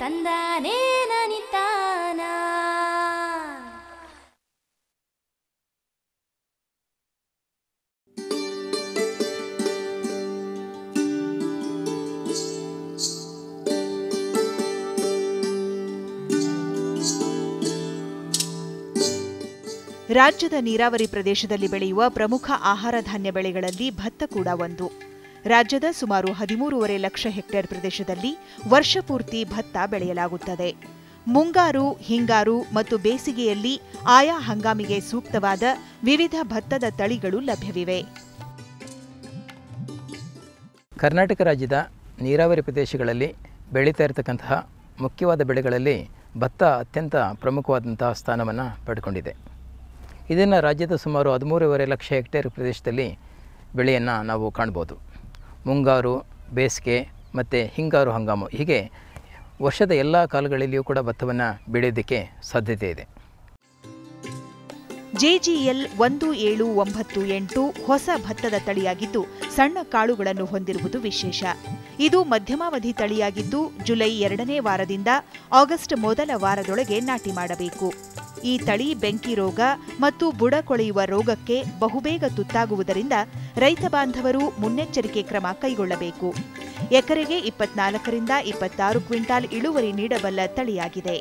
ತಂದಾನೇ ನನಿತಾನ ರಾಜ್ಯದ ನೀರಾವರಿ ಪ್ರದೇಶದಲ್ಲಿ ಬೆಳೆಯುವ ಪ್ರಮುಖ ಆಹಾರ ಧಾನ್ಯ ಬೆಳೆಗಳಲ್ಲಿ ಭತ್ತ ಕೂಡ ಒಂದು ರಾಜ್ಯದ ಸುಮಾರು ಹದಿಮೂರುವರೆ ಲಕ್ಷ ಹೆಕ್ಟೇರ್ ಪ್ರದೇಶದಲ್ಲಿ ವರ್ಷಪೂರ್ತಿ ಭತ್ತ ಬೆಳೆಯಲಾಗುತ್ತದೆ ಮುಂಗಾರು ಹಿಂಗಾರು ಮತ್ತು ಬೇಸಿಗೆಯಲ್ಲಿ ಆಯಾ ಹಂಗಾಮಿಗೆ ಸೂಕ್ತವಾದ ವಿವಿಧ ಭತ್ತದ ತಳಿಗಳು ಲಭ್ಯವಿವೆ ಕರ್ನಾಟಕ ರಾಜ್ಯದ ನೀರಾವರಿ ಪ್ರದೇಶಗಳಲ್ಲಿ ಬೆಳೀತಾ ಇರತಕ್ಕಂತಹ ಮುಖ್ಯವಾದ ಬೆಳೆಗಳಲ್ಲಿ ಭತ್ತ ಅತ್ಯಂತ ಪ್ರಮುಖವಾದಂತಹ ಸ್ಥಾನವನ್ನು ಪಡ್ಕೊಂಡಿದೆ ಇದನ್ನು ರಾಜ್ಯದ ಸುಮಾರು ಹದಿಮೂರುವರೆ ಲಕ್ಷ ಹೆಕ್ಟೇರ್ ಪ್ರದೇಶದಲ್ಲಿ ಬೆಳೆಯನ್ನು ನಾವು ಕಾಣ್ಬೋದು ಮುಂಗಾರು ಬೇಸಿಗೆ ಮತ್ತು ಹಿಂಗಾರು ಹಂಗಾಮು ಹೀಗೆ ವರ್ಷದ ಎಲ್ಲ ಕಾಲಗಳಲ್ಲಿಯೂ ಕೂಡ ಭತ್ತವನ್ನು ಬೆಳೆಯೋದಕ್ಕೆ ಸಾಧ್ಯತೆ ಇದೆ ಜೆಜಿಎಲ್ ಒಂದು ಏಳು ಒಂಬತ್ತು ಎಂಟು ಹೊಸ ಭತ್ತದ ತಳಿಯಾಗಿದ್ದು ಸಣ್ಣ ಕಾಳುಗಳನ್ನು ಹೊಂದಿರುವುದು ವಿಶೇಷ ಇದು ಮಧ್ಯಮಾವಧಿ ತಳಿಯಾಗಿದ್ದು ಜುಲೈ ಎರಡನೇ ವಾರದಿಂದ ಆಗಸ್ಟ್ ಮೊದಲ ವಾರದೊಳಗೆ ನಾಟಿ ಮಾಡಬೇಕು ಈ ತಳಿ ಬೆಂಕಿ ರೋಗ ಮತ್ತು ಬುಡ ಕೊಳೆಯುವ ರೋಗಕ್ಕೆ ಬಹುಬೇಗ ತುತ್ತಾಗುವುದರಿಂದ ರೈತ ಬಾಂಧವರು ಮುನ್ನೆಚ್ಚರಿಕೆ ಕ್ರಮ ಕೈಗೊಳ್ಳಬೇಕು ಎಕರೆಗೆ ಇಪ್ಪತ್ನಾಲ್ಕರಿಂದ ಇಪ್ಪತ್ತಾರು ಕ್ವಿಂಟಾಲ್ ಇಳುವರಿ ನೀಡಬಲ್ಲ ತಳಿಯಾಗಿದೆ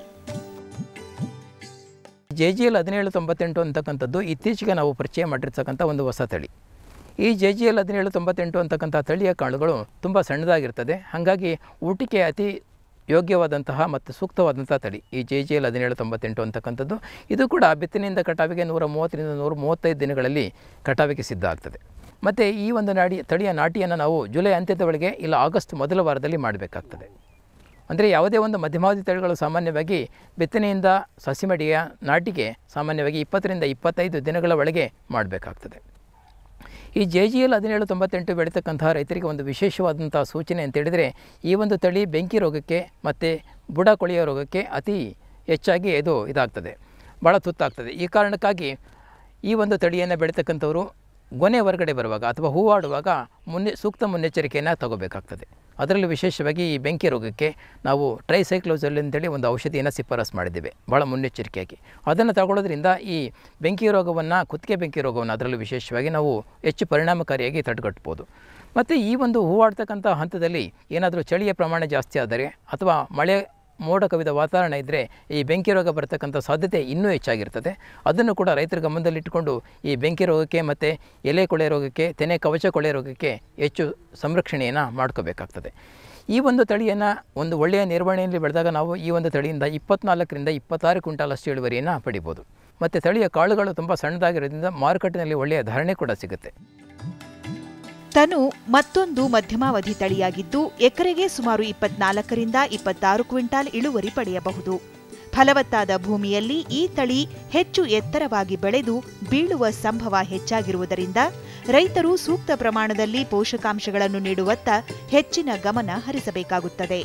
ಜೆ ಜಿ ಎಲ್ ಹದಿನೇಳು ತೊಂಬತ್ತೆಂಟು ಅಂತಕ್ಕಂಥದ್ದು ಇತ್ತೀಚೆಗೆ ನಾವು ಪರಿಚಯ ಮಾಡಿರ್ತಕ್ಕಂಥ ಒಂದು ಹೊಸ ತಳಿ ಈ ಜೆ ಜಿ ಎಲ್ ಹದಿನೇಳು ತೊಂಬತ್ತೆಂಟು ಅಂತಕ್ಕಂಥ ತಳಿಯ ಕಾಳುಗಳು ತುಂಬ ಸಣ್ಣದಾಗಿರ್ತದೆ ಹಾಗಾಗಿ ಊಟಕ್ಕೆ ಅತಿ ಯೋಗ್ಯವಾದಂತಹ ಮತ್ತು ಸೂಕ್ತವಾದಂಥ ತಳಿ ಈ ಜೆ ಜಿ ಎಲ್ ಹದಿನೇಳು ತೊಂಬತ್ತೆಂಟು ಅಂತಕ್ಕಂಥದ್ದು ಇದು ಕೂಡ ಬಿತ್ತನೆಯಿಂದ ಕಟಾವಿಗೆ ನೂರ ಮೂವತ್ತರಿಂದ ನೂರ ಮೂವತ್ತೈದು ದಿನಗಳಲ್ಲಿ ಕಟಾವಿಗೆ ಸಿದ್ಧ ಆಗ್ತದೆ ಮತ್ತು ಈ ಒಂದು ನಾಡಿ ತಳಿಯ ನಾಟಿಯನ್ನು ನಾವು ಜುಲೈ ಅಂತ್ಯದ ವೇಳೆಗೆ ಇಲ್ಲ ಆಗಸ್ಟ್ ಮೊದಲ ವಾರದಲ್ಲಿ ಮಾಡಬೇಕಾಗ್ತದೆ ಅಂದರೆ ಯಾವುದೇ ಒಂದು ಮಧ್ಯಮಾವಧಿ ತಳಿಗಳು ಸಾಮಾನ್ಯವಾಗಿ ಬಿತ್ತನೆಯಿಂದ ಸಸಿಮಡಿಯ ನಾಟಿಗೆ ಸಾಮಾನ್ಯವಾಗಿ ಇಪ್ಪತ್ತರಿಂದ ಇಪ್ಪತ್ತೈದು ದಿನಗಳ ಒಳಗೆ ಮಾಡಬೇಕಾಗ್ತದೆ ಈ ಜೆ ಜಿ ಎಲ್ ಹದಿನೇಳು ತೊಂಬತ್ತೆಂಟು ಬೆಳೀತಕ್ಕಂತಹ ರೈತರಿಗೆ ಒಂದು ವಿಶೇಷವಾದಂಥ ಸೂಚನೆ ಅಂತ ಹೇಳಿದರೆ ಈ ಒಂದು ತಳಿ ಬೆಂಕಿ ರೋಗಕ್ಕೆ ಮತ್ತು ಬುಡ ಕೊಳೆಯ ರೋಗಕ್ಕೆ ಅತಿ ಹೆಚ್ಚಾಗಿ ಇದು ಇದಾಗ್ತದೆ ಭಾಳ ತುತ್ತಾಗ್ತದೆ ಈ ಕಾರಣಕ್ಕಾಗಿ ಈ ಒಂದು ತಳಿಯನ್ನು ಬೆಳೀತಕ್ಕಂಥವರು ಗೊನೆ ಹೊರಗಡೆ ಬರುವಾಗ ಅಥವಾ ಹೂವಾಡುವಾಗ ಮುನ್ನೆ ಸೂಕ್ತ ಮುನ್ನೆಚ್ಚರಿಕೆಯನ್ನು ತಗೋಬೇಕಾಗ್ತದೆ ಅದರಲ್ಲೂ ವಿಶೇಷವಾಗಿ ಈ ಬೆಂಕಿ ರೋಗಕ್ಕೆ ನಾವು ಟ್ರೈಸೈಕ್ಲೋಸಲ್ ಅಂತೇಳಿ ಒಂದು ಔಷಧಿಯನ್ನು ಶಿಫಾರಸು ಮಾಡಿದ್ದೇವೆ ಭಾಳ ಮುನ್ನೆಚ್ಚರಿಕೆಯಾಗಿ ಅದನ್ನು ತಗೊಳ್ಳೋದ್ರಿಂದ ಈ ಬೆಂಕಿ ರೋಗವನ್ನು ಕುತ್ತಿಗೆ ಬೆಂಕಿ ರೋಗವನ್ನು ಅದರಲ್ಲೂ ವಿಶೇಷವಾಗಿ ನಾವು ಹೆಚ್ಚು ಪರಿಣಾಮಕಾರಿಯಾಗಿ ತಡೆಗಟ್ಬೋದು ಮತ್ತು ಈ ಒಂದು ಹೂವಾಡ್ತಕ್ಕಂಥ ಹಂತದಲ್ಲಿ ಏನಾದರೂ ಚಳಿಯ ಪ್ರಮಾಣ ಜಾಸ್ತಿ ಆದರೆ ಅಥವಾ ಮಳೆ ಮೋಡ ಕವಿದ ವಾತಾವರಣ ಇದ್ದರೆ ಈ ಬೆಂಕಿ ರೋಗ ಬರ್ತಕ್ಕಂಥ ಸಾಧ್ಯತೆ ಇನ್ನೂ ಹೆಚ್ಚಾಗಿರ್ತದೆ ಅದನ್ನು ಕೂಡ ರೈತರ ಗಮನದಲ್ಲಿಟ್ಟುಕೊಂಡು ಈ ಬೆಂಕಿ ರೋಗಕ್ಕೆ ಮತ್ತು ಎಲೆ ಕೊಳೆ ರೋಗಕ್ಕೆ ತೆನೆ ಕವಚ ಕೊಳೆ ರೋಗಕ್ಕೆ ಹೆಚ್ಚು ಸಂರಕ್ಷಣೆಯನ್ನು ಮಾಡ್ಕೋಬೇಕಾಗ್ತದೆ ಈ ಒಂದು ತಳಿಯನ್ನು ಒಂದು ಒಳ್ಳೆಯ ನಿರ್ವಹಣೆಯಲ್ಲಿ ಬೆಳೆದಾಗ ನಾವು ಈ ಒಂದು ತಳಿಯಿಂದ ಇಪ್ಪತ್ನಾಲ್ಕರಿಂದ ಇಪ್ಪತ್ತಾರು ಕ್ವಿಂಟಾಲ್ ಅಷ್ಟು ಇಳುವರಿಯನ್ನು ಪಡಿಬೋದು ಮತ್ತು ತಳಿಯ ಕಾಳುಗಳು ತುಂಬ ಸಣ್ಣದಾಗಿರೋದ್ರಿಂದ ಮಾರುಕಟ್ಟೆಯಲ್ಲಿ ಒಳ್ಳೆಯ ಧಾರಣೆ ಕೂಡ ಸಿಗುತ್ತೆ ತನು ಮತ್ತೊಂದು ಮಧ್ಯಮಾವಧಿ ತಳಿಯಾಗಿದ್ದು ಎಕರೆಗೆ ಸುಮಾರು ಇಪ್ಪತ್ನಾಲ್ಕರಿಂದ ಇಪ್ಪತ್ತಾರು ಕ್ವಿಂಟಾಲ್ ಇಳುವರಿ ಪಡೆಯಬಹುದು ಫಲವತ್ತಾದ ಭೂಮಿಯಲ್ಲಿ ಈ ತಳಿ ಹೆಚ್ಚು ಎತ್ತರವಾಗಿ ಬೆಳೆದು ಬೀಳುವ ಸಂಭವ ಹೆಚ್ಚಾಗಿರುವುದರಿಂದ ರೈತರು ಸೂಕ್ತ ಪ್ರಮಾಣದಲ್ಲಿ ಪೋಷಕಾಂಶಗಳನ್ನು ನೀಡುವತ್ತ ಹೆಚ್ಚಿನ ಗಮನ ಹರಿಸಬೇಕಾಗುತ್ತದೆ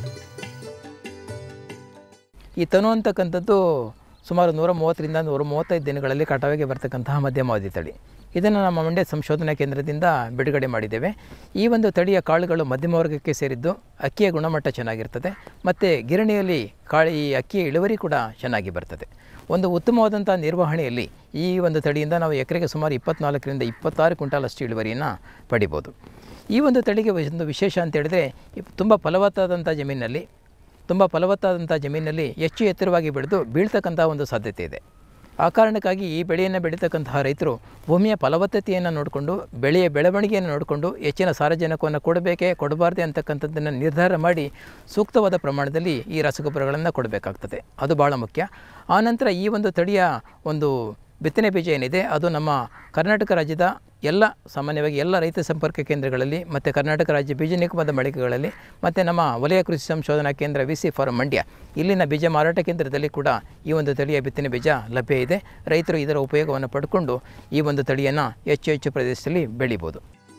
ಈ ತನು ಅಂತಕ್ಕಂಥದ್ದು ಸುಮಾರು ನೂರ ಮೂವತ್ತರಿಂದ ನೂರ ಮೂವತ್ತೈದು ದಿನಗಳಲ್ಲಿ ಕಟಾವಿಗೆ ಬರ್ತಕ್ಕಂತಹ ಮಧ್ಯಮಾವಧಿ ತಳಿ ಇದನ್ನು ನಮ್ಮ ಮಂಡ್ಯ ಸಂಶೋಧನಾ ಕೇಂದ್ರದಿಂದ ಬಿಡುಗಡೆ ಮಾಡಿದ್ದೇವೆ ಈ ಒಂದು ತಳಿಯ ಕಾಳುಗಳು ಮಧ್ಯಮ ವರ್ಗಕ್ಕೆ ಸೇರಿದ್ದು ಅಕ್ಕಿಯ ಗುಣಮಟ್ಟ ಚೆನ್ನಾಗಿರ್ತದೆ ಮತ್ತು ಗಿರಣಿಯಲ್ಲಿ ಕಾಳು ಈ ಅಕ್ಕಿಯ ಇಳುವರಿ ಕೂಡ ಚೆನ್ನಾಗಿ ಬರ್ತದೆ ಒಂದು ಉತ್ತಮವಾದಂಥ ನಿರ್ವಹಣೆಯಲ್ಲಿ ಈ ಒಂದು ತಳಿಯಿಂದ ನಾವು ಎಕರೆಗೆ ಸುಮಾರು ಇಪ್ಪತ್ನಾಲ್ಕರಿಂದ ಇಪ್ಪತ್ತಾರು ಕ್ವಿಂಟಾಲ್ ಅಷ್ಟು ಇಳುವರಿಯನ್ನು ಪಡಿಬೋದು ಈ ಒಂದು ತಳಿಗೆ ಒಂದು ವಿಶೇಷ ಅಂತ ಹೇಳಿದ್ರೆ ತುಂಬ ಫಲವತ್ತಾದಂಥ ಜಮೀನಿನಲ್ಲಿ ತುಂಬ ಫಲವತ್ತಾದಂಥ ಜಮೀನಲ್ಲಿ ಹೆಚ್ಚು ಎತ್ತರವಾಗಿ ಬೆಳೆದು ಬೀಳ್ತಕ್ಕಂಥ ಒಂದು ಸಾಧ್ಯತೆ ಇದೆ ಆ ಕಾರಣಕ್ಕಾಗಿ ಈ ಬೆಳೆಯನ್ನು ಬೆಳೀತಕ್ಕಂತಹ ರೈತರು ಭೂಮಿಯ ಫಲವತ್ತತೆಯನ್ನು ನೋಡಿಕೊಂಡು ಬೆಳೆಯ ಬೆಳವಣಿಗೆಯನ್ನು ನೋಡಿಕೊಂಡು ಹೆಚ್ಚಿನ ಸಾರಜನಕವನ್ನು ಕೊಡಬೇಕೇ ಕೊಡಬಾರ್ದೆ ಅಂತಕ್ಕಂಥದ್ದನ್ನು ನಿರ್ಧಾರ ಮಾಡಿ ಸೂಕ್ತವಾದ ಪ್ರಮಾಣದಲ್ಲಿ ಈ ರಸಗೊಬ್ಬರಗಳನ್ನು ಕೊಡಬೇಕಾಗ್ತದೆ ಅದು ಭಾಳ ಮುಖ್ಯ ಆನಂತರ ಈ ಒಂದು ತಳಿಯ ಒಂದು ಬಿತ್ತನೆ ಬೀಜ ಏನಿದೆ ಅದು ನಮ್ಮ ಕರ್ನಾಟಕ ರಾಜ್ಯದ ಎಲ್ಲ ಸಾಮಾನ್ಯವಾಗಿ ಎಲ್ಲ ರೈತ ಸಂಪರ್ಕ ಕೇಂದ್ರಗಳಲ್ಲಿ ಮತ್ತು ಕರ್ನಾಟಕ ರಾಜ್ಯ ಬೀಜ ನಿಗಮದ ಮಳಿಗೆಗಳಲ್ಲಿ ಮತ್ತು ನಮ್ಮ ವಲಯ ಕೃಷಿ ಸಂಶೋಧನಾ ಕೇಂದ್ರ ವಿ ಸಿ ಫಾರ್ಮ್ ಮಂಡ್ಯ ಇಲ್ಲಿನ ಬೀಜ ಮಾರಾಟ ಕೇಂದ್ರದಲ್ಲಿ ಕೂಡ ಈ ಒಂದು ತಳಿಯ ಬಿತ್ತನೆ ಬೀಜ ಲಭ್ಯ ಇದೆ ರೈತರು ಇದರ ಉಪಯೋಗವನ್ನು ಪಡ್ಕೊಂಡು ಈ ಒಂದು ತಳಿಯನ್ನು ಹೆಚ್ಚು ಹೆಚ್ಚು ಪ್ರದೇಶದಲ್ಲಿ ಬೆಳಿಬೋದು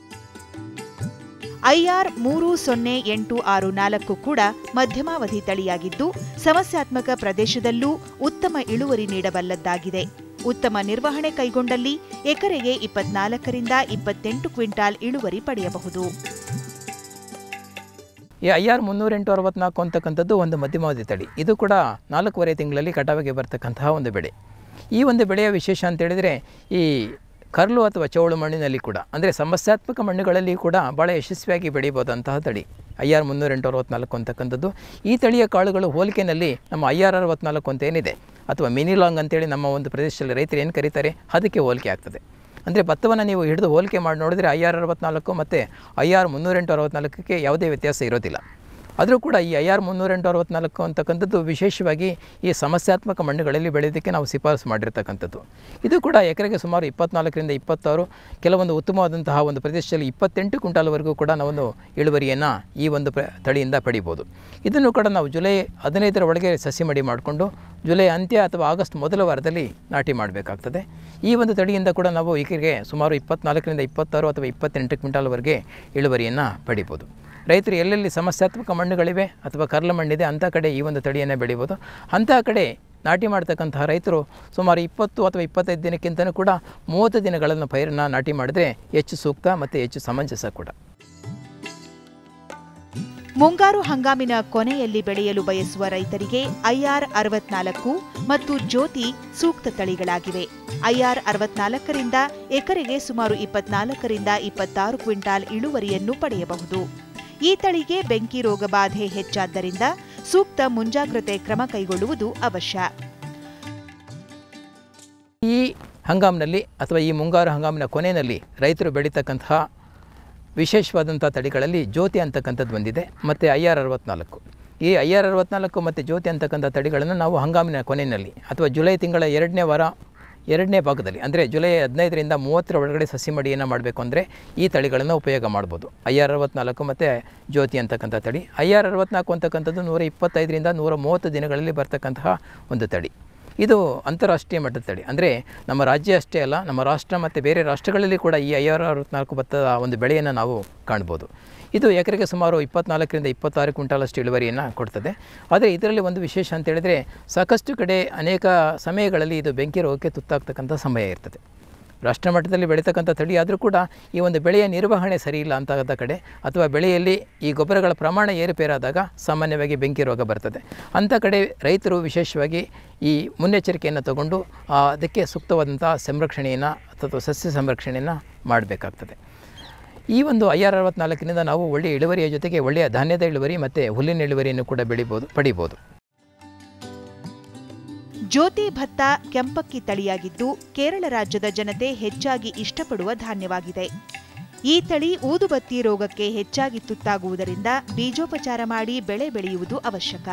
ಐಆರ್ ಮೂರು ಸೊನ್ನೆ ಎಂಟು ಆರು ನಾಲ್ಕು ಕೂಡ ಮಧ್ಯಮಾವಧಿ ತಳಿಯಾಗಿದ್ದು ಸಮಸ್ಯಾತ್ಮಕ ಪ್ರದೇಶದಲ್ಲೂ ಉತ್ತಮ ಇಳುವರಿ ನೀಡಬಲ್ಲದ್ದಾಗಿದೆ ಉತ್ತಮ ನಿರ್ವಹಣೆ ಕೈಗೊಂಡಲ್ಲಿ ಎಕರೆಗೆ ಇಪ್ಪತ್ನಾಲ್ಕರಿಂದ ಇಪ್ಪತ್ತೆಂಟು ಕ್ವಿಂಟಾಲ್ ಇಳುವರಿ ಪಡೆಯಬಹುದು ಈ ಐ ಆರ್ ಮುನ್ನೂರೆಂಟು ಅರವತ್ನಾಲ್ಕು ಅಂತಕ್ಕಂಥದ್ದು ಒಂದು ಮಧ್ಯಮಾವಧಿ ತಳಿ ಇದು ಕೂಡ ನಾಲ್ಕೂವರೆ ತಿಂಗಳಲ್ಲಿ ಕಟಾವಿಗೆ ಬರ್ತಕ್ಕಂತಹ ಒಂದು ಬೆಳೆ ಈ ಒಂದು ಬೆಳೆಯ ವಿಶೇಷ ಅಂತ ಹೇಳಿದರೆ ಈ ಕರ್ಲು ಅಥವಾ ಚೌಳು ಮಣ್ಣಿನಲ್ಲಿ ಕೂಡ ಅಂದರೆ ಸಮಸ್ಯಾತ್ಮಕ ಮಣ್ಣುಗಳಲ್ಲಿ ಕೂಡ ಭಾಳ ಯಶಸ್ವಿಯಾಗಿ ಬೆಳೀಬೋದಂತಹ ತಳಿ ಐ ಆರ್ ಮುನ್ನೂರೆಂಟು ಅರವತ್ನಾಲ್ಕು ಅಂತಕ್ಕಂಥದ್ದು ಈ ತಳಿಯ ಕಾಳುಗಳು ಹೋಲಿಕೆಯಲ್ಲಿ ನಮ್ಮ ಐ ಆರ್ ಅರವತ್ನಾಲ್ಕು ಅಂತ ಏನಿದೆ ಅಥವಾ ಮಿನಿ ಲಾಂಗ್ ಅಂತೇಳಿ ನಮ್ಮ ಒಂದು ಪ್ರದೇಶದಲ್ಲಿ ರೈತರು ಏನು ಕರೀತಾರೆ ಅದಕ್ಕೆ ಹೋಲಿಕೆ ಆಗ್ತದೆ ಅಂದರೆ ಭತ್ತವನ್ನು ನೀವು ಹಿಡಿದು ಹೋಲಿಕೆ ಮಾಡಿ ನೋಡಿದರೆ ಐ ಆರ್ ಅರವತ್ನಾಲ್ಕು ಮತ್ತು ಐ ಆರ್ ಮುನ್ನೂರೆಂಟು ಅರವತ್ನಾಲ್ಕಕ್ಕೆ ಯಾವುದೇ ವ್ಯತ್ಯಾಸ ಇರೋದಿಲ್ಲ ಆದರೂ ಕೂಡ ಈ ಐ ಆರ್ ಮುನ್ನೂರೆಂಟು ಅರವತ್ನಾಲ್ಕು ಅಂತಕ್ಕಂಥದ್ದು ವಿಶೇಷವಾಗಿ ಈ ಸಮಸ್ಯಾತ್ಮಕ ಮಣ್ಣುಗಳಲ್ಲಿ ಬೆಳೆಯೋದಕ್ಕೆ ನಾವು ಶಿಫಾರಸು ಮಾಡಿರ್ತಕ್ಕಂಥದ್ದು ಇದು ಕೂಡ ಎಕರೆಗೆ ಸುಮಾರು ಇಪ್ಪತ್ನಾಲ್ಕರಿಂದ ಇಪ್ಪತ್ತಾರು ಕೆಲವೊಂದು ಉತ್ತಮವಾದಂತಹ ಒಂದು ಪ್ರದೇಶದಲ್ಲಿ ಇಪ್ಪತ್ತೆಂಟು ಕ್ವಿಂಟಾಲ್ವರೆಗೂ ಕೂಡ ನಾವೊಂದು ಇಳುವರಿಯನ್ನು ಈ ಒಂದು ಪ್ರ ತಳಿಯಿಂದ ಪಡಿಬೋದು ಇದನ್ನು ಕೂಡ ನಾವು ಜುಲೈ ಹದಿನೈದರ ಒಳಗೆ ಸಸಿ ಮಡಿ ಮಾಡಿಕೊಂಡು ಜುಲೈ ಅಂತ್ಯ ಅಥವಾ ಆಗಸ್ಟ್ ಮೊದಲ ವಾರದಲ್ಲಿ ನಾಟಿ ಮಾಡಬೇಕಾಗ್ತದೆ ಈ ಒಂದು ತಳಿಯಿಂದ ಕೂಡ ನಾವು ಈಕೆಗೆ ಸುಮಾರು ಇಪ್ಪತ್ನಾಲ್ಕರಿಂದ ಇಪ್ಪತ್ತಾರು ಅಥವಾ ಇಪ್ಪತ್ತೆಂಟು ಕ್ವಿಂಟಾಲ್ವರೆಗೆ ಇಳುವರಿಯನ್ನು ಪಡಿಬೋದು ರೈತರು ಎಲ್ಲೆಲ್ಲಿ ಸಮಸ್ಯಾತ್ಮಕ ಮಣ್ಣುಗಳಿವೆ ಅಥವಾ ಕರ್ಲ ಮಣ್ಣಿದೆ ಅಂಥ ಕಡೆ ಈ ಒಂದು ತಳಿಯನ್ನು ಬೆಳಿಬೋದು ಅಂಥ ಕಡೆ ನಾಟಿ ಮಾಡ್ತಕ್ಕಂತಹ ರೈತರು ಸುಮಾರು ಇಪ್ಪತ್ತು ಅಥವಾ ಇಪ್ಪತ್ತೈದು ದಿನಕ್ಕಿಂತಲೂ ಕೂಡ ಮೂವತ್ತು ದಿನಗಳನ್ನು ಪೈರನ್ನು ನಾಟಿ ಮಾಡಿದ್ರೆ ಹೆಚ್ಚು ಸೂಕ್ತ ಮತ್ತು ಹೆಚ್ಚು ಸಮಂಜಸ ಕೂಡ ಮುಂಗಾರು ಹಂಗಾಮಿನ ಕೊನೆಯಲ್ಲಿ ಬೆಳೆಯಲು ಬಯಸುವ ರೈತರಿಗೆ ಐಆರ್ ಅರವತ್ನಾಲ್ಕು ಮತ್ತು ಜ್ಯೋತಿ ಸೂಕ್ತ ತಳಿಗಳಾಗಿವೆ ಐಆರ್ ಅರವತ್ನಾಲ್ಕರಿಂದ ಎಕರೆಗೆ ಸುಮಾರು ಇಪ್ಪತ್ನಾಲ್ಕರಿಂದ ಇಪ್ಪತ್ತಾರು ಕ್ವಿಂಟಾಲ್ ಇಳುವರಿಯನ್ನು ಪಡೆಯಬಹುದು ಈ ತಳಿಗೆ ಬೆಂಕಿ ರೋಗ ಬಾಧೆ ಹೆಚ್ಚಾದ್ದರಿಂದ ಸೂಕ್ತ ಮುಂಜಾಗ್ರತೆ ಕ್ರಮ ಕೈಗೊಳ್ಳುವುದು ಅವಶ್ಯ ಈ ಹಂಗಾಮಿನಲ್ಲಿ ಅಥವಾ ಈ ಮುಂಗಾರು ಹಂಗಾಮಿನ ಕೊನೆಯಲ್ಲಿ ರೈತರು ಬೆಳೀತಕ್ಕಂತಹ ವಿಶೇಷವಾದಂಥ ತಳಿಗಳಲ್ಲಿ ಜ್ಯೋತಿ ಅಂತಕ್ಕಂಥದ್ದು ಬಂದಿದೆ ಮತ್ತು ಐ ಆರ್ ಅರವತ್ನಾಲ್ಕು ಈ ಐ ಆರ್ ಅರವತ್ನಾಲ್ಕು ಮತ್ತು ಜ್ಯೋತಿ ಅಂತಕ್ಕಂಥ ತಳಿಗಳನ್ನು ನಾವು ಹಂಗಾಮಿನ ಕೊನೆಯಲ್ಲಿ ಅಥವಾ ಜುಲೈ ತಿಂಗಳ ಎರಡನೇ ವಾರ ಎರಡನೇ ಭಾಗದಲ್ಲಿ ಅಂದರೆ ಜುಲೈ ಹದಿನೈದರಿಂದ ಮೂವತ್ತರ ಒಳಗಡೆ ಸಸಿ ಮಡಿಯನ್ನು ಮಾಡಬೇಕು ಅಂದರೆ ಈ ತಳಿಗಳನ್ನು ಉಪಯೋಗ ಮಾಡ್ಬೋದು ಐ ಆರ್ ಅರವತ್ನಾಲ್ಕು ಮತ್ತು ಜ್ಯೋತಿ ಅಂತಕ್ಕಂಥ ತಳಿ ಐ ಆರ್ ಅರವತ್ನಾಲ್ಕು ಅಂತಕ್ಕಂಥದ್ದು ನೂರ ಇಪ್ಪತ್ತೈದರಿಂದ ನೂರ ಮೂವತ್ತು ದಿನಗಳಲ್ಲಿ ಬರ್ತಕ್ಕಂತಹ ಒಂದು ತಳಿ ಇದು ಅಂತಾರಾಷ್ಟ್ರೀಯ ಮಟ್ಟದ ತಳಿ ಅಂದರೆ ನಮ್ಮ ರಾಜ್ಯ ಅಷ್ಟೇ ಅಲ್ಲ ನಮ್ಮ ರಾಷ್ಟ್ರ ಮತ್ತು ಬೇರೆ ರಾಷ್ಟ್ರಗಳಲ್ಲಿ ಕೂಡ ಈ ಐ ಆರ್ ಅರವತ್ನಾಲ್ಕು ಭತ್ತದ ಒಂದು ಬೆಳೆಯನ್ನು ನಾವು ಕಾಣ್ಬೋದು ಇದು ಎಕರೆಗೆ ಸುಮಾರು ಇಪ್ಪತ್ನಾಲ್ಕರಿಂದ ಇಪ್ಪತ್ತಾರು ಕ್ವಿಂಟಾಲಷ್ಟು ಇಳುವರಿಯನ್ನು ಕೊಡ್ತದೆ ಆದರೆ ಇದರಲ್ಲಿ ಒಂದು ವಿಶೇಷ ಅಂತ ಹೇಳಿದರೆ ಸಾಕಷ್ಟು ಕಡೆ ಅನೇಕ ಸಮಯಗಳಲ್ಲಿ ಇದು ಬೆಂಕಿ ರೋಗಕ್ಕೆ ತುತ್ತಾಗ್ತಕ್ಕಂಥ ಸಮಯ ಇರ್ತದೆ ರಾಷ್ಟ್ರ ಮಟ್ಟದಲ್ಲಿ ಬೆಳೀತಕ್ಕಂಥ ತಳಿ ಆದರೂ ಕೂಡ ಈ ಒಂದು ಬೆಳೆಯ ನಿರ್ವಹಣೆ ಸರಿಯಿಲ್ಲ ಅಂತಾದ ಕಡೆ ಅಥವಾ ಬೆಳೆಯಲ್ಲಿ ಈ ಗೊಬ್ಬರಗಳ ಪ್ರಮಾಣ ಏರುಪೇರಾದಾಗ ಸಾಮಾನ್ಯವಾಗಿ ಬೆಂಕಿ ರೋಗ ಬರ್ತದೆ ಅಂಥ ಕಡೆ ರೈತರು ವಿಶೇಷವಾಗಿ ಈ ಮುನ್ನೆಚ್ಚರಿಕೆಯನ್ನು ತಗೊಂಡು ಆ, ಅದಕ್ಕೆ ಸೂಕ್ತವಾದಂಥ ಸಂರಕ್ಷಣೆಯನ್ನು ಅಥವಾ ಸಸ್ಯ ಸಂರಕ್ಷಣೆಯನ್ನು ಮಾಡಬೇಕಾಗ್ತದೆ ಈ ಒಂದು ಐ ಆರ್ ಅರವತ್ನಾಲ್ಕರಿಂದ ನಾವು ಒಳ್ಳೆಯ ಇಳುವರಿಯ ಜೊತೆಗೆ ಒಳ್ಳೆಯ ಧಾನ್ಯದ ಇಳುವರಿ ಮತ್ತು ಹುಲ್ಲಿನ ಇಳುವರಿಯನ್ನು ಕೂಡ ಬೆಳಿಬೋದು ಪಡಿಬೋದು ಜ್ಯೋತಿ ಭತ್ತ ಕೆಂಪಕ್ಕಿ ತಳಿಯಾಗಿದ್ದು ಕೇರಳ ರಾಜ್ಯದ ಜನತೆ ಹೆಚ್ಚಾಗಿ ಇಷ್ಟಪಡುವ ಧಾನ್ಯವಾಗಿದೆ ಈ ತಳಿ ಊದುಬತ್ತಿ ರೋಗಕ್ಕೆ ಹೆಚ್ಚಾಗಿ ತುತ್ತಾಗುವುದರಿಂದ ಬೀಜೋಪಚಾರ ಮಾಡಿ ಬೆಳೆ ಬೆಳೆಯುವುದು ಅವಶ್ಯಕ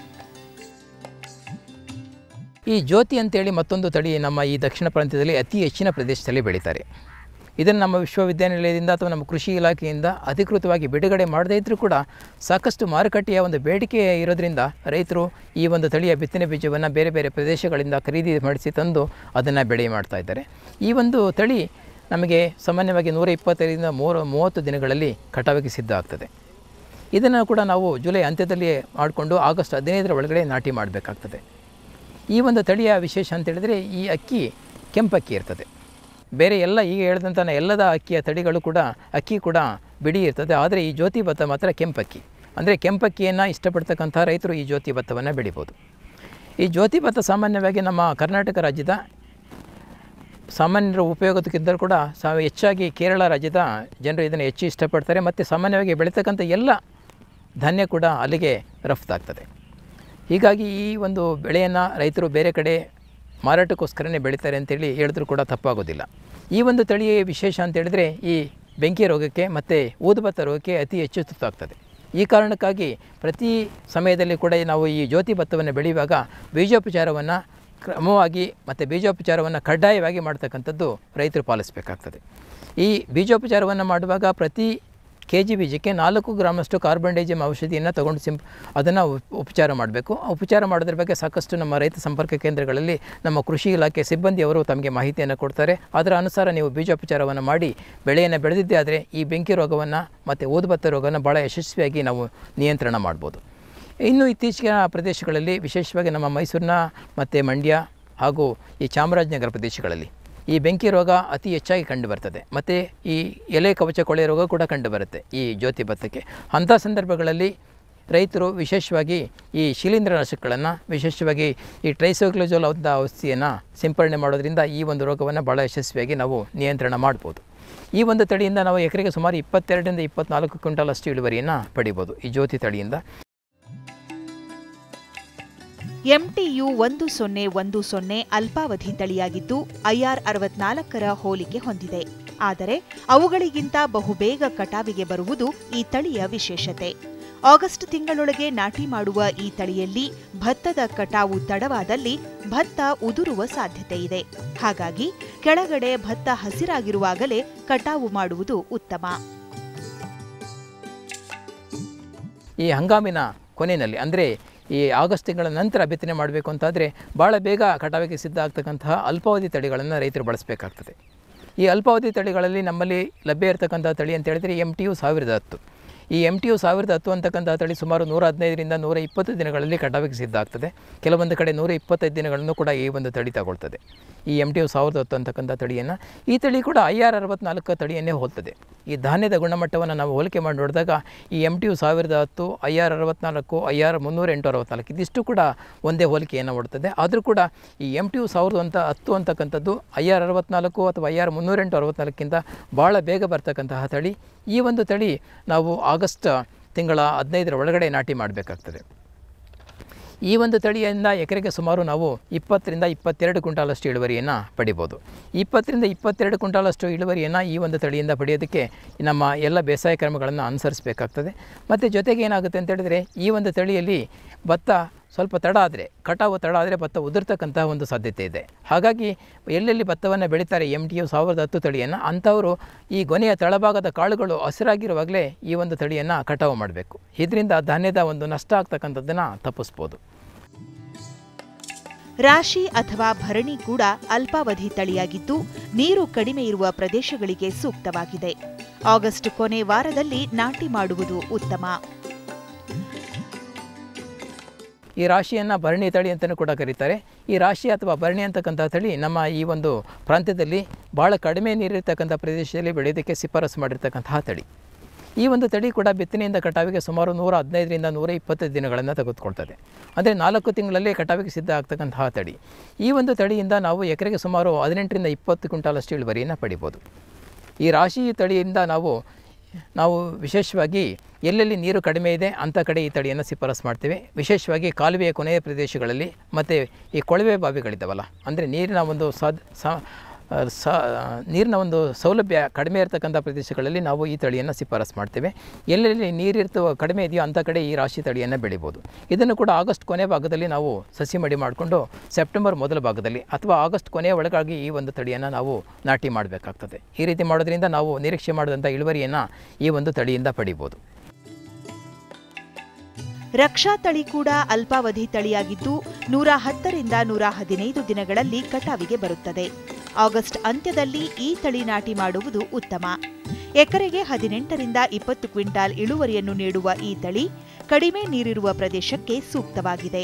ಈ ಜ್ಯೋತಿ ಅಂತೇಳಿ ಮತ್ತೊಂದು ತಳಿ ನಮ್ಮ ಈ ದಕ್ಷಿಣ ಪ್ರಾಂತ್ಯದಲ್ಲಿ ಅತಿ ಹೆಚ್ಚಿನ ಪ್ರದೇಶದಲ್ಲಿ ಬೆಳೀತಾರೆ ಇದನ್ನು ನಮ್ಮ ವಿಶ್ವವಿದ್ಯಾನಿಲಯದಿಂದ ಅಥವಾ ನಮ್ಮ ಕೃಷಿ ಇಲಾಖೆಯಿಂದ ಅಧಿಕೃತವಾಗಿ ಬಿಡುಗಡೆ ಮಾಡದೇ ಇದ್ದರೂ ಕೂಡ ಸಾಕಷ್ಟು ಮಾರುಕಟ್ಟೆಯ ಒಂದು ಬೇಡಿಕೆ ಇರೋದ್ರಿಂದ ರೈತರು ಈ ಒಂದು ತಳಿಯ ಬಿತ್ತನೆ ಬೀಜವನ್ನು ಬೇರೆ ಬೇರೆ ಪ್ರದೇಶಗಳಿಂದ ಖರೀದಿ ಮಾಡಿಸಿ ತಂದು ಅದನ್ನು ಬೆಳೆ ಮಾಡ್ತಾ ಇದ್ದಾರೆ ಈ ಒಂದು ತಳಿ ನಮಗೆ ಸಾಮಾನ್ಯವಾಗಿ ನೂರ ಇಪ್ಪತ್ತೈದರಿಂದ ಮೂರು ಮೂವತ್ತು ದಿನಗಳಲ್ಲಿ ಕಟಾವಿಗೆ ಸಿದ್ಧ ಆಗ್ತದೆ ಇದನ್ನು ಕೂಡ ನಾವು ಜುಲೈ ಅಂತ್ಯದಲ್ಲಿ ಮಾಡಿಕೊಂಡು ಆಗಸ್ಟ್ ಹದಿನೈದರ ಒಳಗಡೆ ನಾಟಿ ಮಾಡಬೇಕಾಗ್ತದೆ ಈ ಒಂದು ತಳಿಯ ವಿಶೇಷ ಅಂತ ಹೇಳಿದರೆ ಈ ಅಕ್ಕಿ ಕೆಂಪಕ್ಕಿ ಇರ್ತದೆ ಬೇರೆ ಎಲ್ಲ ಈಗ ಹೇಳಿದಂಥ ಎಲ್ಲದ ಅಕ್ಕಿಯ ತಳಿಗಳು ಕೂಡ ಅಕ್ಕಿ ಕೂಡ ಬಿಡಿ ಇರ್ತದೆ ಆದರೆ ಈ ಜ್ಯೋತಿ ಭತ್ತ ಮಾತ್ರ ಕೆಂಪಕ್ಕಿ ಅಂದರೆ ಕೆಂಪಕ್ಕಿಯನ್ನು ಇಷ್ಟಪಡ್ತಕ್ಕಂಥ ರೈತರು ಈ ಜ್ಯೋತಿ ಭತ್ತವನ್ನು ಬೆಳಿಬೋದು ಈ ಜ್ಯೋತಿ ಭತ್ತ ಸಾಮಾನ್ಯವಾಗಿ ನಮ್ಮ ಕರ್ನಾಟಕ ರಾಜ್ಯದ ಸಾಮಾನ್ಯರ ಉಪಯೋಗಕ್ಕಿಂತಲೂ ಕೂಡ ಸಾ ಹೆಚ್ಚಾಗಿ ಕೇರಳ ರಾಜ್ಯದ ಜನರು ಇದನ್ನು ಹೆಚ್ಚು ಇಷ್ಟಪಡ್ತಾರೆ ಮತ್ತು ಸಾಮಾನ್ಯವಾಗಿ ಬೆಳೀತಕ್ಕಂಥ ಎಲ್ಲ ಧಾನ್ಯ ಕೂಡ ಅಲ್ಲಿಗೆ ರಫ್ತಾಗ್ತದೆ ಹೀಗಾಗಿ ಈ ಒಂದು ಬೆಳೆಯನ್ನು ರೈತರು ಬೇರೆ ಕಡೆ ಮಾರಾಟಕ್ಕೋಸ್ಕರನೇ ಬೆಳೀತಾರೆ ಅಂತೇಳಿ ಹೇಳಿದ್ರೂ ಕೂಡ ತಪ್ಪಾಗೋದಿಲ್ಲ ಈ ಒಂದು ತಳಿಯ ವಿಶೇಷ ಅಂತ ಹೇಳಿದ್ರೆ ಈ ಬೆಂಕಿ ರೋಗಕ್ಕೆ ಮತ್ತು ಊದುಬತ್ತ ರೋಗಕ್ಕೆ ಅತಿ ಹೆಚ್ಚು ತುತ್ತಾಗ್ತದೆ ಈ ಕಾರಣಕ್ಕಾಗಿ ಪ್ರತಿ ಸಮಯದಲ್ಲಿ ಕೂಡ ನಾವು ಈ ಜ್ಯೋತಿ ಭತ್ತವನ್ನು ಬೆಳೆಯುವಾಗ ಬೀಜೋಪಚಾರವನ್ನು ಕ್ರಮವಾಗಿ ಮತ್ತು ಬೀಜೋಪಚಾರವನ್ನು ಕಡ್ಡಾಯವಾಗಿ ಮಾಡ್ತಕ್ಕಂಥದ್ದು ರೈತರು ಪಾಲಿಸಬೇಕಾಗ್ತದೆ ಈ ಬೀಜೋಪಚಾರವನ್ನು ಮಾಡುವಾಗ ಪ್ರತಿ ಕೆ ಜಿ ಬೀಜಕ್ಕೆ ನಾಲ್ಕು ಗ್ರಾಮಷ್ಟು ಕಾರ್ಬನ್ ಡೈಜಿಮ್ ಔಷಧಿಯನ್ನು ತಗೊಂಡು ಸಿಂಪ್ ಅದನ್ನು ಉಪಚಾರ ಮಾಡಬೇಕು ಉಪಚಾರ ಮಾಡೋದ್ರ ಬಗ್ಗೆ ಸಾಕಷ್ಟು ನಮ್ಮ ರೈತ ಸಂಪರ್ಕ ಕೇಂದ್ರಗಳಲ್ಲಿ ನಮ್ಮ ಕೃಷಿ ಇಲಾಖೆ ಸಿಬ್ಬಂದಿಯವರು ತಮಗೆ ಮಾಹಿತಿಯನ್ನು ಕೊಡ್ತಾರೆ ಅದರ ಅನುಸಾರ ನೀವು ಬೀಜೋಪಚಾರವನ್ನು ಮಾಡಿ ಬೆಳೆಯನ್ನು ಬೆಳೆದಿದ್ದೇ ಆದರೆ ಈ ಬೆಂಕಿ ರೋಗವನ್ನು ಮತ್ತು ಊದುಬತ್ತ ರೋಗವನ್ನು ಭಾಳ ಯಶಸ್ವಿಯಾಗಿ ನಾವು ನಿಯಂತ್ರಣ ಮಾಡ್ಬೋದು ಇನ್ನು ಇತ್ತೀಚಿನ ಪ್ರದೇಶಗಳಲ್ಲಿ ವಿಶೇಷವಾಗಿ ನಮ್ಮ ಮೈಸೂರಿನ ಮತ್ತು ಮಂಡ್ಯ ಹಾಗೂ ಈ ಚಾಮರಾಜನಗರ ಪ್ರದೇಶಗಳಲ್ಲಿ ಈ ಬೆಂಕಿ ರೋಗ ಅತಿ ಹೆಚ್ಚಾಗಿ ಕಂಡುಬರ್ತದೆ ಮತ್ತು ಈ ಎಲೆ ಕವಚ ಕೊಳೆ ರೋಗ ಕೂಡ ಕಂಡುಬರುತ್ತೆ ಈ ಜ್ಯೋತಿ ಭತ್ತಕ್ಕೆ ಅಂಥ ಸಂದರ್ಭಗಳಲ್ಲಿ ರೈತರು ವಿಶೇಷವಾಗಿ ಈ ಶಿಲೀಂಧ್ರನಾಶಕಗಳನ್ನು ವಿಶೇಷವಾಗಿ ಈ ಟ್ರೈಸೋಗ್ಲೋಜೋಲ್ ಅಂತ ಔಷಧಿಯನ್ನು ಸಿಂಪರಣೆ ಮಾಡೋದ್ರಿಂದ ಈ ಒಂದು ರೋಗವನ್ನು ಭಾಳ ಯಶಸ್ವಿಯಾಗಿ ನಾವು ನಿಯಂತ್ರಣ ಮಾಡ್ಬೋದು ಈ ಒಂದು ತಳಿಯಿಂದ ನಾವು ಎಕರೆಗೆ ಸುಮಾರು ಇಪ್ಪತ್ತೆರಡರಿಂದ ಇಪ್ಪತ್ನಾಲ್ಕು ಕ್ವಿಂಟಲ್ ಅಷ್ಟು ಇಳುವರಿಯನ್ನು ಪಡಿಬೋದು ಈ ಜ್ಯೋತಿ ತಳಿಯಿಂದ ಎಂಟಿಯು ಒಂದು ಸೊನ್ನೆ ಒಂದು ಸೊನ್ನೆ ಅಲ್ಪಾವಧಿ ತಳಿಯಾಗಿದ್ದು ಐಆರ್ ಅರವತ್ನಾಲ್ಕರ ಹೋಲಿಕೆ ಹೊಂದಿದೆ ಆದರೆ ಅವುಗಳಿಗಿಂತ ಬಹುಬೇಗ ಕಟಾವಿಗೆ ಬರುವುದು ಈ ತಳಿಯ ವಿಶೇಷತೆ ಆಗಸ್ಟ್ ತಿಂಗಳೊಳಗೆ ನಾಟಿ ಮಾಡುವ ಈ ತಳಿಯಲ್ಲಿ ಭತ್ತದ ಕಟಾವು ತಡವಾದಲ್ಲಿ ಭತ್ತ ಉದುರುವ ಸಾಧ್ಯತೆ ಇದೆ ಹಾಗಾಗಿ ಕೆಳಗಡೆ ಭತ್ತ ಹಸಿರಾಗಿರುವಾಗಲೇ ಕಟಾವು ಮಾಡುವುದು ಉತ್ತಮ ಈ ಹಂಗಾಮಿನ ಕೊನೆಯಲ್ಲಿ ಅಂದರೆ ಈ ಆಗಸ್ಟ್ ತಿಂಗಳ ನಂತರ ಬಿತ್ತನೆ ಮಾಡಬೇಕು ಅಂತಾದರೆ ಭಾಳ ಬೇಗ ಕಟಾವಿಗೆ ಸಿದ್ಧ ಆಗ್ತಕ್ಕಂತಹ ಅಲ್ಪಾವಧಿ ತಳಿಗಳನ್ನು ರೈತರು ಬಳಸಬೇಕಾಗ್ತದೆ ಈ ಅಲ್ಪಾವಧಿ ತಳಿಗಳಲ್ಲಿ ನಮ್ಮಲ್ಲಿ ಲಭ್ಯ ಇರತಕ್ಕಂಥ ತಳಿ ಅಂತ ಹೇಳಿದರೆ ಎಮ್ ಟಿ ಯು ಸಾವಿರದ ಹತ್ತು ಈ ಎಮ್ ಟಿ ಯು ಸಾವಿರದ ಹತ್ತು ಅಂತಕ್ಕಂಥ ತಳಿ ಸುಮಾರು ನೂರ ಹದಿನೈದರಿಂದ ನೂರ ಇಪ್ಪತ್ತು ದಿನಗಳಲ್ಲಿ ಕಟಾವಿಗೆ ಸಿದ್ಧ ಆಗ್ತದೆ ಕೆಲವೊಂದು ಕಡೆ ನೂರ ಇಪ್ಪತ್ತೈದು ದಿನಗಳನ್ನು ಕೂಡ ಈ ಒಂದು ತಳಿ ತಗೊಳ್ತದೆ ಈ ಎಮ್ ಟಿ ಯು ಸಾವಿರದ ಹತ್ತು ಅಂತಕ್ಕಂಥ ತಳಿಯನ್ನು ಈ ತಳಿ ಕೂಡ ಐ ಆರ್ ಅರವತ್ನಾಲ್ಕು ತಳಿಯನ್ನೇ ಹೋಲ್ತದೆ ಈ ಧಾನ್ಯದ ಗುಣಮಟ್ಟವನ್ನು ನಾವು ಹೋಲಿಕೆ ಮಾಡಿ ನೋಡಿದಾಗ ಈ ಎಮ್ ಟಿ ಯು ಸಾವಿರದ ಹತ್ತು ಐ ಆರ್ ಅರವತ್ನಾಲ್ಕು ಐ ಆರ್ ಮುನ್ನೂರ ಎಂಟು ಅರವತ್ನಾಲ್ಕು ಇದಿಷ್ಟು ಕೂಡ ಒಂದೇ ಹೋಲಿಕೆಯನ್ನು ಓಡ್ತದೆ ಆದರೂ ಕೂಡ ಈ ಎಮ್ ಟಿ ಯು ಸಾವಿರದ ಅಂತ ಹತ್ತು ಅಂತಕ್ಕಂಥದ್ದು ಐ ಆರ್ ಅರವತ್ನಾಲ್ಕು ಅಥವಾ ಐ ಆರ್ ಮುನ್ನೂರೆಂಟು ಅರವತ್ನಾಲ್ಕಿಂತ ಭಾಳ ಬೇಗ ಬರ್ತಕ್ಕಂತಹ ತಳಿ ಈ ಒಂದು ತಳಿ ನಾವು ಆಗಸ್ಟ್ ತಿಂಗಳ ಹದಿನೈದರ ಒಳಗಡೆ ನಾಟಿ ಮಾಡಬೇಕಾಗ್ತದೆ ಈ ಒಂದು ತಳಿಯಿಂದ ಎಕರೆಗೆ ಸುಮಾರು ನಾವು ಇಪ್ಪತ್ತರಿಂದ ಇಪ್ಪತ್ತೆರಡು ಕ್ವಿಂಟಾಲಷ್ಟು ಇಳುವರಿಯನ್ನು ಪಡಿಬೋದು ಇಪ್ಪತ್ತರಿಂದ ಇಪ್ಪತ್ತೆರಡು ಕ್ವಿಂಟಾಲಷ್ಟು ಇಳುವರಿಯನ್ನು ಈ ಒಂದು ತಳಿಯಿಂದ ಪಡೆಯೋದಕ್ಕೆ ನಮ್ಮ ಎಲ್ಲ ಬೇಸಾಯ ಕ್ರಮಗಳನ್ನು ಅನುಸರಿಸಬೇಕಾಗ್ತದೆ ಮತ್ತು ಜೊತೆಗೆ ಏನಾಗುತ್ತೆ ಅಂತ ಹೇಳಿದರೆ ಈ ಒಂದು ತಳಿಯಲ್ಲಿ ಭತ್ತ ಸ್ವಲ್ಪ ತಡ ಆದರೆ ಕಟಾವು ತಡ ಆದರೆ ಭತ್ತ ಉದುರ್ತಕ್ಕಂತಹ ಒಂದು ಸಾಧ್ಯತೆ ಇದೆ ಹಾಗಾಗಿ ಎಲ್ಲೆಲ್ಲಿ ಭತ್ತವನ್ನು ಬೆಳೀತಾರೆ ಎಮ್ ಟಿ ಯು ಸಾವಿರದ ಹತ್ತು ತಳಿಯನ್ನು ಅಂಥವರು ಈ ಗೊನೆಯ ತಳಭಾಗದ ಕಾಳುಗಳು ಹಸಿರಾಗಿರುವಾಗಲೇ ಈ ಒಂದು ತಳಿಯನ್ನು ಕಟಾವು ಮಾಡಬೇಕು ಇದರಿಂದ ಧಾನ್ಯದ ಒಂದು ನಷ್ಟ ಆಗ್ತಕ್ಕಂಥದ್ದನ್ನು ತಪ್ಪಿಸ್ಬೋದು ರಾಶಿ ಅಥವಾ ಭರಣಿ ಕೂಡ ಅಲ್ಪಾವಧಿ ತಳಿಯಾಗಿದ್ದು ನೀರು ಕಡಿಮೆ ಇರುವ ಪ್ರದೇಶಗಳಿಗೆ ಸೂಕ್ತವಾಗಿದೆ ಆಗಸ್ಟ್ ಕೊನೆ ವಾರದಲ್ಲಿ ನಾಟಿ ಮಾಡುವುದು ಉತ್ತಮ ಈ ರಾಶಿಯನ್ನು ಭರಣಿ ತಳಿ ಅಂತಲೂ ಕೂಡ ಕರೀತಾರೆ ಈ ರಾಶಿ ಅಥವಾ ಭರಣಿ ಅಂತಕ್ಕಂಥ ತಳಿ ನಮ್ಮ ಈ ಒಂದು ಪ್ರಾಂತ್ಯದಲ್ಲಿ ಭಾಳ ಕಡಿಮೆ ನೀರಿರ್ತಕ್ಕಂಥ ಪ್ರದೇಶದಲ್ಲಿ ಬೆಳೆಯೋದಕ್ಕೆ ಶಿಫಾರಸು ಮಾಡಿರ್ತಕ್ಕಂತಹ ತಳಿ ಈ ಒಂದು ತಳಿ ಕೂಡ ಬಿತ್ತನೆಯಿಂದ ಕಟಾವಿಗೆ ಸುಮಾರು ನೂರ ಹದಿನೈದರಿಂದ ನೂರ ಇಪ್ಪತ್ತು ದಿನಗಳನ್ನು ತೆಗೆದುಕೊಳ್ತದೆ ಅಂದರೆ ನಾಲ್ಕು ತಿಂಗಳಲ್ಲಿ ಕಟಾವಿಗೆ ಸಿದ್ಧ ಆಗ್ತಕ್ಕಂತಹ ತಳಿ ಈ ಒಂದು ತಳಿಯಿಂದ ನಾವು ಎಕರೆಗೆ ಸುಮಾರು ಹದಿನೆಂಟರಿಂದ ಇಪ್ಪತ್ತು ಕ್ವಿಂಟಾಲಷ್ಟು ಇಳುವರಿಯನ್ನು ಪಡಿಬೋದು ಈ ರಾಶಿ ತಳಿಯಿಂದ ನಾವು ನಾವು ವಿಶೇಷವಾಗಿ ಎಲ್ಲೆಲ್ಲಿ ನೀರು ಕಡಿಮೆ ಇದೆ ಅಂಥ ಕಡೆ ಈ ತಳಿಯನ್ನು ಶಿಫಾರಸು ಮಾಡ್ತೇವೆ ವಿಶೇಷವಾಗಿ ಕಾಲುವೆಯ ಕೊನೆಯ ಪ್ರದೇಶಗಳಲ್ಲಿ ಮತ್ತು ಈ ಕೊಳವೆ ಬಾವಿಗಳಿದ್ದಾವಲ್ಲ ಅಂದರೆ ನೀರಿನ ಒಂದು ಸಾದ್ ಸ ನೀರಿನ ಒಂದು ಸೌಲಭ್ಯ ಕಡಿಮೆ ಇರತಕ್ಕಂಥ ಪ್ರದೇಶಗಳಲ್ಲಿ ನಾವು ಈ ತಳಿಯನ್ನು ಶಿಫಾರಸು ಮಾಡ್ತೇವೆ ಎಲ್ಲೆಲ್ಲಿ ನೀರಿರ್ತವ ಕಡಿಮೆ ಇದೆಯೋ ಅಂಥ ಕಡೆ ಈ ರಾಶಿ ತಳಿಯನ್ನು ಬೆಳಿಬೋದು ಇದನ್ನು ಕೂಡ ಆಗಸ್ಟ್ ಕೊನೆ ಭಾಗದಲ್ಲಿ ನಾವು ಸಸಿ ಮಡಿ ಮಾಡಿಕೊಂಡು ಸೆಪ್ಟೆಂಬರ್ ಮೊದಲ ಭಾಗದಲ್ಲಿ ಅಥವಾ ಆಗಸ್ಟ್ ಕೊನೆಯ ಒಳಗಾಗಿ ಈ ಒಂದು ತಳಿಯನ್ನು ನಾವು ನಾಟಿ ಮಾಡಬೇಕಾಗ್ತದೆ ಈ ರೀತಿ ಮಾಡೋದ್ರಿಂದ ನಾವು ನಿರೀಕ್ಷೆ ಮಾಡಿದಂಥ ಇಳುವರಿಯನ್ನು ಈ ಒಂದು ತಳಿಯಿಂದ ಪಡಿಬೋದು ರಕ್ಷಾ ತಳಿ ಕೂಡ ಅಲ್ಪಾವಧಿ ತಳಿಯಾಗಿದ್ದು ನೂರ ಹತ್ತರಿಂದ ನೂರ ಹದಿನೈದು ದಿನಗಳಲ್ಲಿ ಕಟಾವಿಗೆ ಬರುತ್ತದೆ ಆಗಸ್ಟ್ ಅಂತ್ಯದಲ್ಲಿ ಈ ತಳಿ ನಾಟಿ ಮಾಡುವುದು ಉತ್ತಮ ಎಕರೆಗೆ ಹದಿನೆಂಟರಿಂದ ಇಪ್ಪತ್ತು ಕ್ವಿಂಟಾಲ್ ಇಳುವರಿಯನ್ನು ನೀಡುವ ಈ ತಳಿ ಕಡಿಮೆ ನೀರಿರುವ ಪ್ರದೇಶಕ್ಕೆ ಸೂಕ್ತವಾಗಿದೆ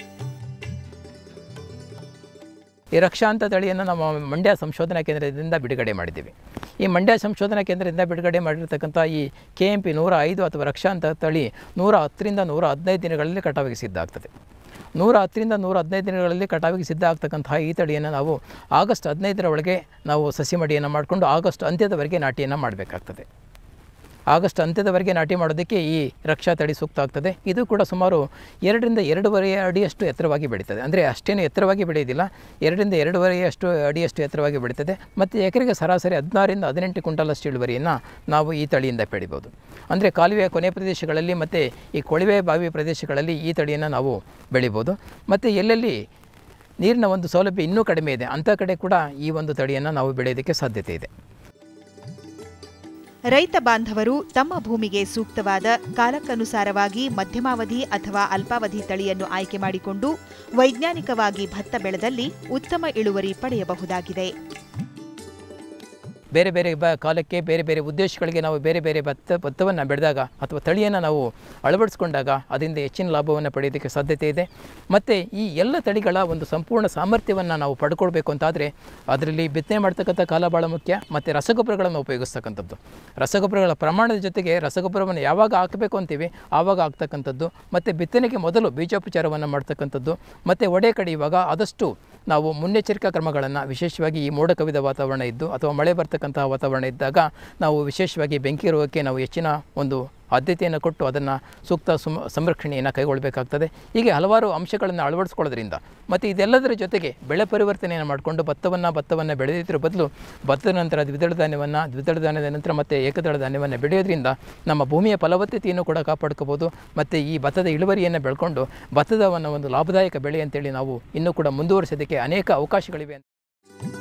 ಈ ರಕ್ಷಾ ಅಂತ ತಳಿಯನ್ನು ನಮ್ಮ ಮಂಡ್ಯ ಸಂಶೋಧನಾ ಕೇಂದ್ರದಿಂದ ಬಿಡುಗಡೆ ಮಾಡಿದ್ದೀವಿ ಈ ಮಂಡ್ಯ ಸಂಶೋಧನಾ ಕೇಂದ್ರದಿಂದ ಬಿಡುಗಡೆ ಮಾಡಿರ್ತಕ್ಕಂಥ ಈ ಕೆ ಎಂ ಪಿ ನೂರ ಐದು ಅಥವಾ ರಕ್ಷಾ ಅಂತ ತಳಿ ನೂರ ಹತ್ತರಿಂದ ನೂರ ಹದಿನೈದು ದಿನಗಳಲ್ಲಿ ಕಟಾವಿಗೆ ಸಿದ್ಧ ಆಗ್ತದೆ ನೂರ ಹತ್ತರಿಂದ ನೂರ ಹದಿನೈದು ದಿನಗಳಲ್ಲಿ ಕಟಾವಿಗೆ ಸಿದ್ಧ ಆಗ್ತಕ್ಕಂತಹ ಈ ತಳಿಯನ್ನು ನಾವು ಆಗಸ್ಟ್ ಹದಿನೈದರ ಒಳಗೆ ನಾವು ಸಸಿ ಮಡಿಯನ್ನು ಮಾಡಿಕೊಂಡು ಆಗಸ್ಟ್ ಅಂತ್ಯದವರೆಗೆ ನಾಟಿಯನ್ನು ಮಾಡಬೇಕಾಗ್ತದೆ ಆಗಸ್ಟ್ ಅಂತ್ಯದವರೆಗೆ ನಾಟಿ ಮಾಡೋದಕ್ಕೆ ಈ ರಕ್ಷಾ ತಳಿ ಸೂಕ್ತ ಆಗ್ತದೆ ಇದು ಕೂಡ ಸುಮಾರು ಎರಡರಿಂದ ಎರಡೂವರೆ ಅಡಿಯಷ್ಟು ಎತ್ತರವಾಗಿ ಬೆಳೀತದೆ ಅಂದರೆ ಅಷ್ಟೇನು ಎತ್ತರವಾಗಿ ಬೆಳೆಯೋದಿಲ್ಲ ಎರಡರಿಂದ ಎರಡೂವರೆ ಅಷ್ಟು ಅಡಿಯಷ್ಟು ಎತ್ತರವಾಗಿ ಬೆಳೀತದೆ ಮತ್ತು ಎಕರೆಗೆ ಸರಾಸರಿ ಹದಿನಾರರಿಂದ ಹದಿನೆಂಟು ಕ್ವಿಂಟಲಷ್ಟು ಇಳುವರಿಯನ್ನು ನಾವು ಈ ತಳಿಯಿಂದ ಪಡಿಬೋದು ಅಂದರೆ ಕಾಲುವೆಯ ಕೊನೆ ಪ್ರದೇಶಗಳಲ್ಲಿ ಮತ್ತು ಈ ಕೊಳವೆ ಬಾವಿ ಪ್ರದೇಶಗಳಲ್ಲಿ ಈ ತಳಿಯನ್ನು ನಾವು ಬೆಳಿಬೋದು ಮತ್ತು ಎಲ್ಲೆಲ್ಲಿ ನೀರಿನ ಒಂದು ಸೌಲಭ್ಯ ಇನ್ನೂ ಕಡಿಮೆ ಇದೆ ಅಂಥ ಕಡೆ ಕೂಡ ಈ ಒಂದು ತಳಿಯನ್ನು ನಾವು ಬೆಳೆಯೋದಕ್ಕೆ ಸಾಧ್ಯತೆ ಇದೆ ರೈತ ಬಾಂಧವರು ತಮ್ಮ ಭೂಮಿಗೆ ಸೂಕ್ತವಾದ ಕಾಲಕ್ಕನುಸಾರವಾಗಿ ಮಧ್ಯಮಾವಧಿ ಅಥವಾ ಅಲ್ಪಾವಧಿ ತಳಿಯನ್ನು ಆಯ್ಕೆ ಮಾಡಿಕೊಂಡು ವೈಜ್ಞಾನಿಕವಾಗಿ ಭತ್ತ ಬೆಳೆದಲ್ಲಿ ಉತ್ತಮ ಇಳುವರಿ ಪಡೆಯಬಹುದಾಗಿದೆ ಬೇರೆ ಬೇರೆ ಬ ಕಾಲಕ್ಕೆ ಬೇರೆ ಬೇರೆ ಉದ್ದೇಶಗಳಿಗೆ ನಾವು ಬೇರೆ ಬೇರೆ ಭತ್ತ ಭತ್ತವನ್ನು ಬೆಳೆದಾಗ ಅಥವಾ ತಳಿಯನ್ನು ನಾವು ಅಳವಡಿಸ್ಕೊಂಡಾಗ ಅದರಿಂದ ಹೆಚ್ಚಿನ ಲಾಭವನ್ನು ಪಡೆಯೋದಕ್ಕೆ ಸಾಧ್ಯತೆ ಇದೆ ಮತ್ತು ಈ ಎಲ್ಲ ತಳಿಗಳ ಒಂದು ಸಂಪೂರ್ಣ ಸಾಮರ್ಥ್ಯವನ್ನು ನಾವು ಪಡ್ಕೊಳ್ಬೇಕು ಅಂತಾದರೆ ಅದರಲ್ಲಿ ಬಿತ್ತನೆ ಮಾಡ್ತಕ್ಕಂಥ ಕಾಲ ಭಾಳ ಮುಖ್ಯ ಮತ್ತು ರಸಗೊಬ್ಬರಗಳನ್ನು ಉಪಯೋಗಿಸ್ತಕ್ಕಂಥದ್ದು ರಸಗೊಬ್ಬರಗಳ ಪ್ರಮಾಣದ ಜೊತೆಗೆ ರಸಗೊಬ್ಬರವನ್ನು ಯಾವಾಗ ಹಾಕಬೇಕು ಅಂತೀವಿ ಆವಾಗ ಆಗ್ತಕ್ಕಂಥದ್ದು ಮತ್ತು ಬಿತ್ತನೆಗೆ ಮೊದಲು ಬೀಜೋಪಚಾರವನ್ನು ಮಾಡ್ತಕ್ಕಂಥದ್ದು ಮತ್ತು ಒಡೆ ಕಡಿಯುವಾಗ ಆದಷ್ಟು ನಾವು ಮುನ್ನೆಚ್ಚರಿಕಾ ಕ್ರಮಗಳನ್ನು ವಿಶೇಷವಾಗಿ ಈ ಮೋಡ ಕವಿದ ವಾತಾವರಣ ಇದ್ದು ಅಥವಾ ಮಳೆ ಬರ್ತಕ್ಕಂತಹ ವಾತಾವರಣ ಇದ್ದಾಗ ನಾವು ವಿಶೇಷವಾಗಿ ಬೆಂಕಿ ರೋಗಕ್ಕೆ ನಾವು ಹೆಚ್ಚಿನ ಒಂದು ಆದ್ಯತೆಯನ್ನು ಕೊಟ್ಟು ಅದನ್ನು ಸೂಕ್ತ ಸುಮ ಸಂರಕ್ಷಣೆಯನ್ನು ಕೈಗೊಳ್ಳಬೇಕಾಗ್ತದೆ ಹೀಗೆ ಹಲವಾರು ಅಂಶಗಳನ್ನು ಅಳವಡಿಸ್ಕೊಳ್ಳೋದ್ರಿಂದ ಮತ್ತು ಇದೆಲ್ಲದರ ಜೊತೆಗೆ ಬೆಳೆ ಪರಿವರ್ತನೆಯನ್ನು ಮಾಡಿಕೊಂಡು ಭತ್ತವನ್ನು ಭತ್ತವನ್ನು ಬೆಳೆದಿದ್ರ ಬದಲು ಭತ್ತದ ನಂತರ ದ್ವಿದಳ ಧಾನ್ಯವನ್ನು ದ್ವಿದಳ ಧಾನ್ಯದ ನಂತರ ಮತ್ತು ಏಕದಳ ಧಾನ್ಯವನ್ನು ಬೆಳೆಯೋದ್ರಿಂದ ನಮ್ಮ ಭೂಮಿಯ ಫಲವತ್ತತೆಯನ್ನು ಕೂಡ ಕಾಪಾಡ್ಕೋಬೋದು ಮತ್ತು ಈ ಭತ್ತದ ಇಳುವರಿಯನ್ನು ಬೆಳ್ಕೊಂಡು ಭತ್ತದವನ್ನು ಒಂದು ಲಾಭದಾಯಕ ಬೆಳೆ ಅಂತೇಳಿ ನಾವು ಇನ್ನೂ ಕೂಡ ಮುಂದುವರಿಸೋದಕ್ಕೆ ಅನೇಕ ಅವಕಾಶಗಳಿವೆ